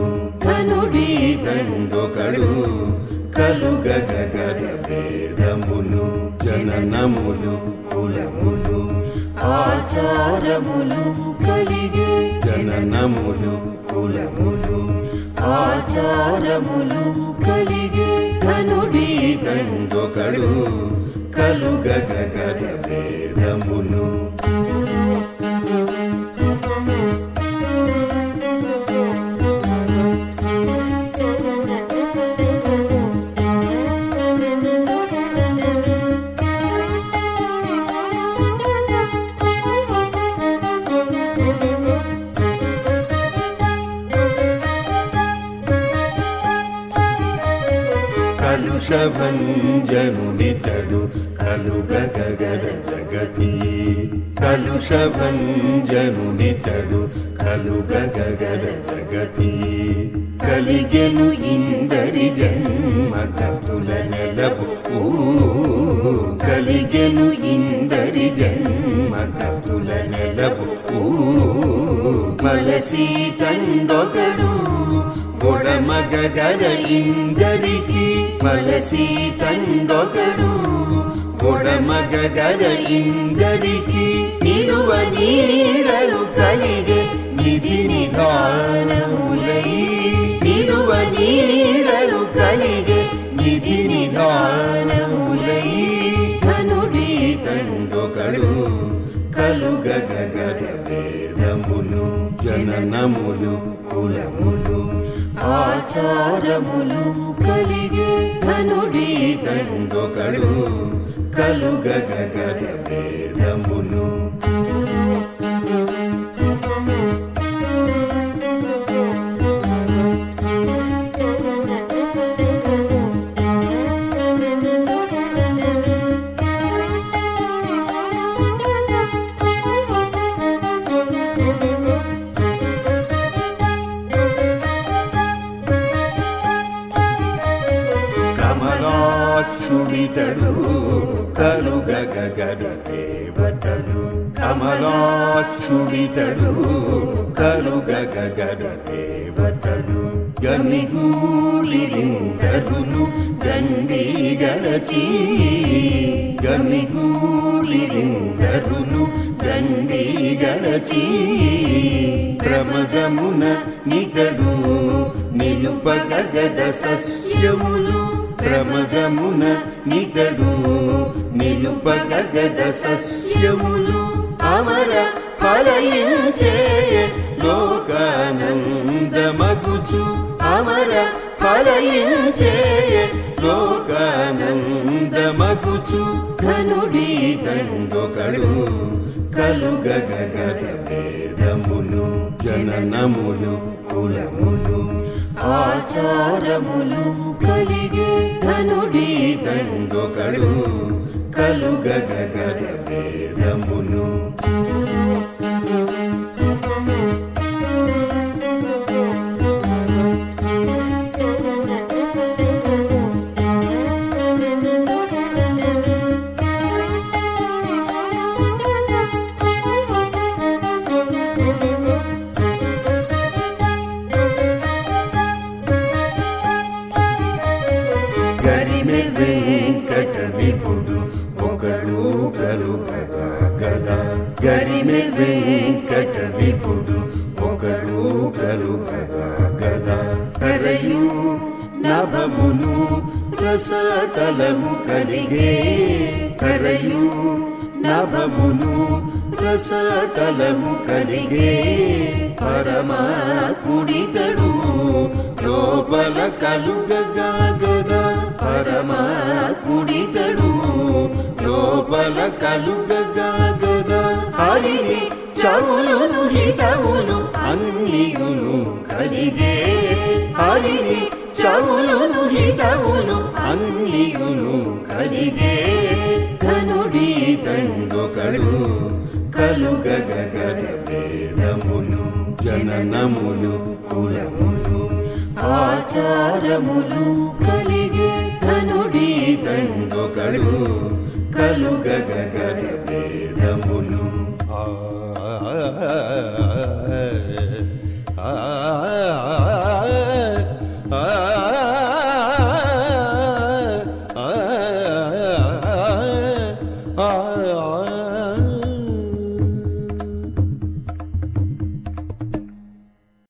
ధనుడి దండొకడు కలుగగ గద భేదములు జననములు కులములు ఆచారములు కలిగే జననములు కులములు ఆచారములు కలిగే ధనుడి దండొకడు కలుగగ గద భేదములు కలుషభంజనుడితడు కలుగగగద జగతి కలుషభంజనుడితడు కలుగగగద జగతి కలిగెను ఇందరి జన్మ కతుల నెలవు ఊ, కలిగెను ఇందరి జన్మ కతుల నెలవు ఊ, మలసి తండొకడు బొడమగ గద ఇందరికి మలసి తండొకడు బొడమగ గద ఇందరికి నిలువ నీడలు కలిగే నిధి నిధానములై నిలువ నీడలు కలిగే నిధి నిధానములై ధనుడి తండొకడు కలుగగ గద భేదములు జననములు కులములు ఆచారములు కలిగే ధనుడి తండొకడు కలుగగ గద భేదములు కమలాక్షుడితడు కలుగగ గద దేవతలు కమలాక్షుడితడు కలుగగ గద దేవతలు గమిగూలిరిందరులు గండి గడచి గమిగూలిరిందరులు గండి గడచి ప్రమదమున నితడు నిలుపగ గద సస్యములు ప్రమదమున నితడు నిలుపగ గద సస్యములు అమర ఫలయించే లోకానందమగుచు అమర ఫలయించే లోకానందమగుచు ధనుడి తండొకడు కలుగగ గద భేదములు జననములు కులములు ఆచారములు కలిగే ధనుడి తండొకడు కలుగగ గద భేదములు గరిమె వెంకట విపుడు ఒకడు కలుగగా గదా గరిమె వెంకట విపుడు ఒకడు కలుగగా గదా కరయు నభమును రసతలము కలిగే కరయు నభమును రసతలము కలిగే పరమాత్ముడితడు లోపల కలుగగా గదా పరమాత్ముడితడు లోపల కలుగగా గదా హరిని చవులును హితవులు అన్నియును కలిగే హరిని చవులును హితవులు అన్నియును కలిగే ధనుడి తండొకడు కలుగగ గద భేదములు జననములు కులములు ఆచారములు కలిగే ధనుడి తండొకడు కలుగగ